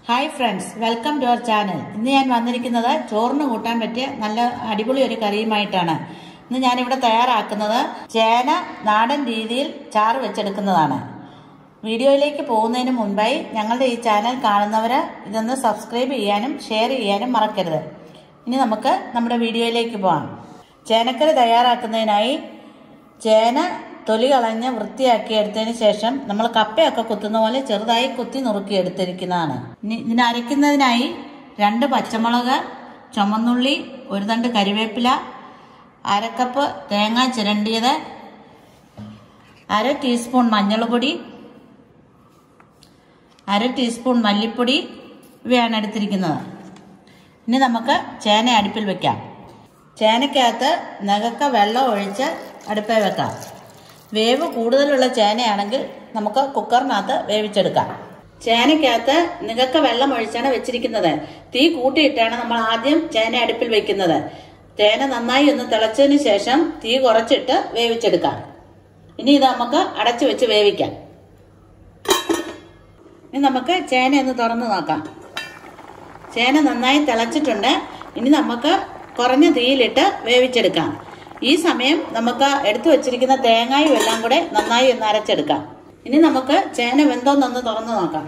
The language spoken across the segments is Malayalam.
hi friends welcome to our channel ഇന്ന് ഞാൻ വന്നിരിക്കുന്നത് ചോറിന് കൂട്ടാൻ പറ്റിയ നല്ല അടിപൊളി ഒരു കറിയുമായിട്ടാണ് ഇന്ന് ഞാനിവിടെ തയ്യാറാക്കുന്നത് ചേന നാടൻ രീതിയിൽ ചാറ് വെച്ചെടുക്കുന്നതാണ് വീഡിയോയിലേക്ക് പോകുന്നതിന് മുൻപായി ഞങ്ങളുടെ ഈ ചാനൽ കാണുന്നവർ ഇതൊന്ന് സബ്സ്ക്രൈബ് ചെയ്യാനും ഷെയർ ചെയ്യാനും മറക്കരുത് ഇനി നമുക്ക് നമ്മുടെ വീഡിയോയിലേക്ക് പോകാം ചേനക്കറി തയ്യാറാക്കുന്നതിനായി ചേന തൊലി കളഞ്ഞ് വൃത്തിയാക്കി എടുത്തതിന് ശേഷം നമ്മൾ കപ്പയൊക്കെ കുത്തുന്ന പോലെ ചെറുതായി കുത്തി നുറുക്കി എടുത്തിരിക്കുന്നതാണ് ഇനി ഇതിന് അരയ്ക്കുന്നതിനായി രണ്ട് പച്ചമുളക് ചുമന്നുള്ളി ഒരു തണ്ട് കരിവേപ്പില അരക്കപ്പ് തേങ്ങ ചിരണ്ടിയത് അര ടീസ്പൂൺ മഞ്ഞൾപ്പൊടി അര ടീസ്പൂൺ മല്ലിപ്പൊടി ഇവയാണ് എടുത്തിരിക്കുന്നത് ഇനി നമുക്ക് ചേന അടുപ്പിൽ വെക്കാം ചേനയ്ക്കകത്ത് നകക്ക വെള്ളം ഒഴിച്ച് അടുപ്പിൽ വെക്കാം വേവ് കൂടുതലുള്ള ചേനയാണെങ്കിൽ നമുക്ക് കുക്കറിനകത്ത് വേവിച്ചെടുക്കാം ചേനയ്ക്കകത്ത് നികക്ക വെള്ളം ഒഴിച്ചാണ് വെച്ചിരിക്കുന്നത് തീ കൂട്ടിയിട്ടാണ് നമ്മൾ ആദ്യം ചേന അടുപ്പിൽ വെക്കുന്നത് ചേന നന്നായി ഒന്ന് തിളച്ചതിന് ശേഷം തീ കുറച്ചിട്ട് വേവിച്ചെടുക്കാം ഇനി ഇത് നമുക്ക് അടച്ചു വെച്ച് വേവിക്കാം ഇനി നമുക്ക് ചേന ഒന്ന് തുറന്ന് നോക്കാം ചേന നന്നായി തിളച്ചിട്ടുണ്ട് ഇനി നമുക്ക് കുറഞ്ഞ തീയിലിട്ട് വേവിച്ചെടുക്കാം ഈ സമയം നമുക്ക് എടുത്തു വച്ചിരിക്കുന്ന തേങ്ങയും എല്ലാം കൂടെ നന്നായി ഒന്ന് അരച്ചെടുക്കാം ഇനി നമുക്ക് ചേന വെന്തോന്നൊന്ന് തുറന്നു നോക്കാം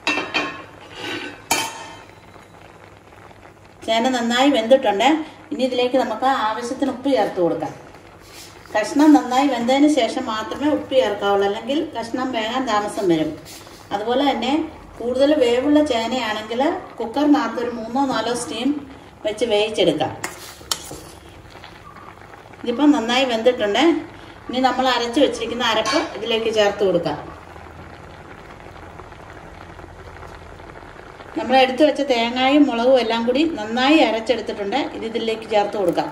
ചേന നന്നായി വെന്തിട്ടുണ്ട് ഇനി ഇതിലേക്ക് നമുക്ക് ആവശ്യത്തിന് ഉപ്പ് ചേർത്ത് കൊടുക്കാം കഷ്ണം നന്നായി വെന്തതിന് ശേഷം മാത്രമേ ഉപ്പ് ചേർക്കാവുള്ളൂ അല്ലെങ്കിൽ കഷ്ണം വേകാൻ താമസം വരും അതുപോലെ തന്നെ കൂടുതൽ വേവുള്ള ചേനയാണെങ്കിൽ കുക്കറിനകത്ത് ഒരു മൂന്നോ നാലോ സ്റ്റീം വെച്ച് വേവിച്ചെടുക്കാം ഇതിപ്പം നന്നായി വെന്തിട്ടുണ്ട് ഇനി നമ്മൾ അരച്ച് വെച്ചിരിക്കുന്ന അരപ്പ് ഇതിലേക്ക് ചേർത്ത് കൊടുക്കാം നമ്മൾ എടുത്തു വെച്ച തേങ്ങയും മുളകും എല്ലാം കൂടി നന്നായി അരച്ചെടുത്തിട്ടുണ്ട് ഇത് ഇതിലേക്ക് ചേർത്ത് കൊടുക്കാം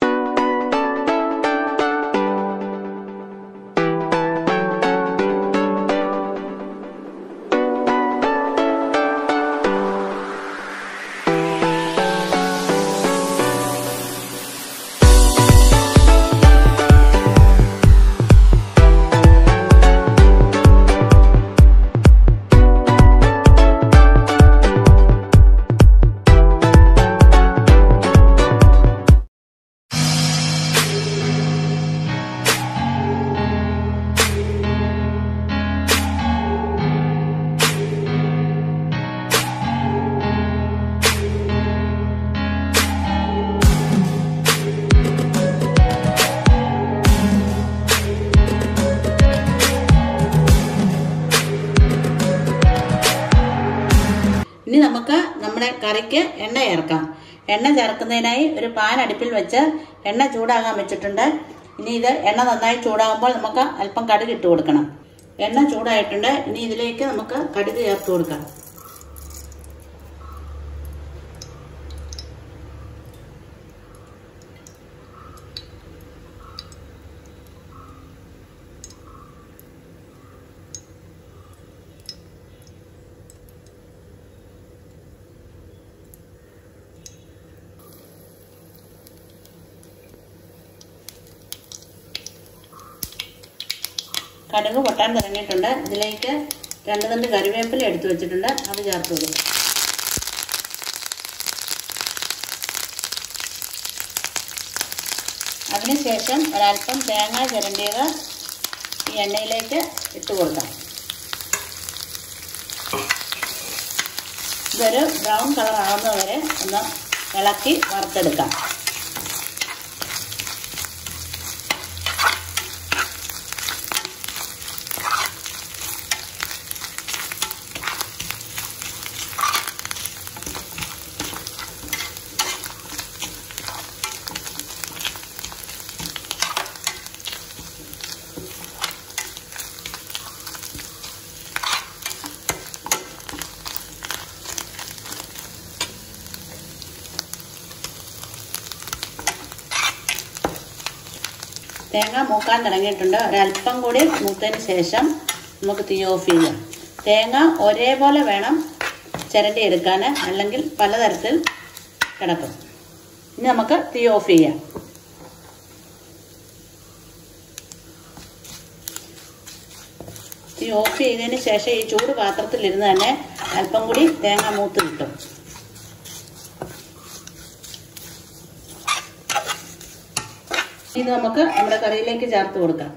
ഇനി നമുക്ക് നമ്മുടെ കറിക്ക് എണ്ണ ചേർക്കാം എണ്ണ ചേർക്കുന്നതിനായി ഒരു പാൻ അടുപ്പിൽ വെച്ച് എണ്ണ ചൂടാകാൻ വെച്ചിട്ടുണ്ട് ഇനി ഇത് എണ്ണ നന്നായി ചൂടാകുമ്പോൾ നമുക്ക് അല്പം കടുക് ഇട്ട് കൊടുക്കണം എണ്ണ ചൂടായിട്ടുണ്ട് ഇനി ഇതിലേക്ക് നമുക്ക് കടുക് ചേർത്ത് കൊടുക്കാം കടുക് പൊട്ടാൻ തുടങ്ങിയിട്ടുണ്ട് ഇതിലേക്ക് രണ്ട് തണ്ട് കറിവേപ്പില എടുത്തു വെച്ചിട്ടുണ്ട് അത് ചേർത്ത് കൊടുക്കും അതിനുശേഷം ഒരല്പം തേങ്ങ ചിരണ്ടിയത് ഈ എണ്ണയിലേക്ക് ഇട്ട് കൊടുക്കാം ഇതൊരു ബ്രൗൺ കളർ ആവുന്നവരെ ഒന്ന് ഇളക്കി വറുത്തെടുക്കാം തേങ്ങ മൂക്കാൻ തുടങ്ങിയിട്ടുണ്ട് ഒരല്പം കൂടി മൂത്തതിന് ശേഷം നമുക്ക് തീ ഓഫ് ചെയ്യാം തേങ്ങ ഒരേപോലെ വേണം ചിരണ്ടി എടുക്കാൻ അല്ലെങ്കിൽ പലതരത്തിൽ കിടക്കും ഇനി നമുക്ക് തീ ഓഫ് ചെയ്യാം തീ ഓഫ് ചെയ്തതിന് ശേഷം ഈ ചൂട് പാത്രത്തിലിരുന്ന് തന്നെ അല്പം കൂടി തേങ്ങ മൂത്ത് കിട്ടും ഇത് നമുക്ക് നമ്മുടെ കറിയിലേക്ക് ചേർത്ത് കൊടുക്കാം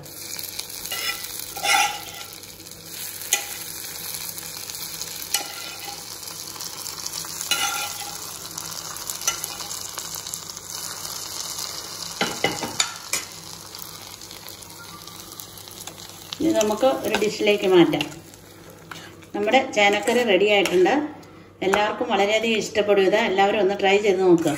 ഇത് നമുക്ക് ഒരു ഡിഷിലേക്ക് മാറ്റാം നമ്മുടെ ചേനക്കറി റെഡി ആയിട്ടുണ്ട് എല്ലാവർക്കും വളരെയധികം ഇഷ്ടപ്പെടും ഇത് എല്ലാവരും ഒന്ന് ട്രൈ ചെയ്ത് നോക്കുക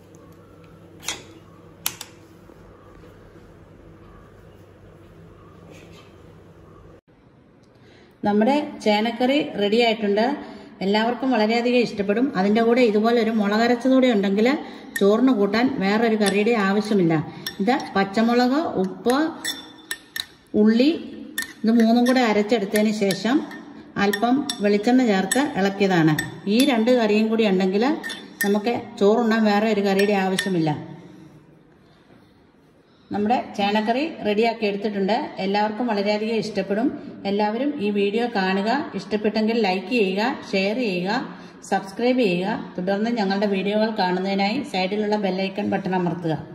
നമ്മുടെ ചേനക്കറി റെഡി ആയിട്ടുണ്ട് എല്ലാവർക്കും വളരെയധികം ഇഷ്ടപ്പെടും അതിൻ്റെ കൂടെ ഇതുപോലെ ഒരു മുളകരച്ചതൂടെ ഉണ്ടെങ്കിൽ ചോറിന് കൂട്ടാൻ വേറൊരു കറിയുടെ ആവശ്യമില്ല ഇത് പച്ചമുളക് ഉപ്പ് ഉള്ളി ഇത് മൂന്നും കൂടെ അരച്ചെടുത്തതിന് ശേഷം അല്പം വെളിച്ചെണ്ണ ചേർത്ത് ഇളക്കിയതാണ് ഈ രണ്ട് കറിയും കൂടി ഉണ്ടെങ്കിൽ നമുക്ക് ചോറുണ്ണാൻ വേറെ ഒരു കറിയുടെ ആവശ്യമില്ല നമ്മുടെ ചേനക്കറി റെഡിയാക്കി എടുത്തിട്ടുണ്ട് എല്ലാവർക്കും വളരെയധികം ഇഷ്ടപ്പെടും എല്ലാവരും ഈ വീഡിയോ കാണുക ഇഷ്ടപ്പെട്ടെങ്കിൽ ലൈക്ക് ചെയ്യുക ഷെയർ ചെയ്യുക സബ്സ്ക്രൈബ് ചെയ്യുക തുടർന്ന് ഞങ്ങളുടെ വീഡിയോകൾ കാണുന്നതിനായി സൈഡിലുള്ള ബെല്ലൈക്കൺ ബട്ടൺ അമർത്തുക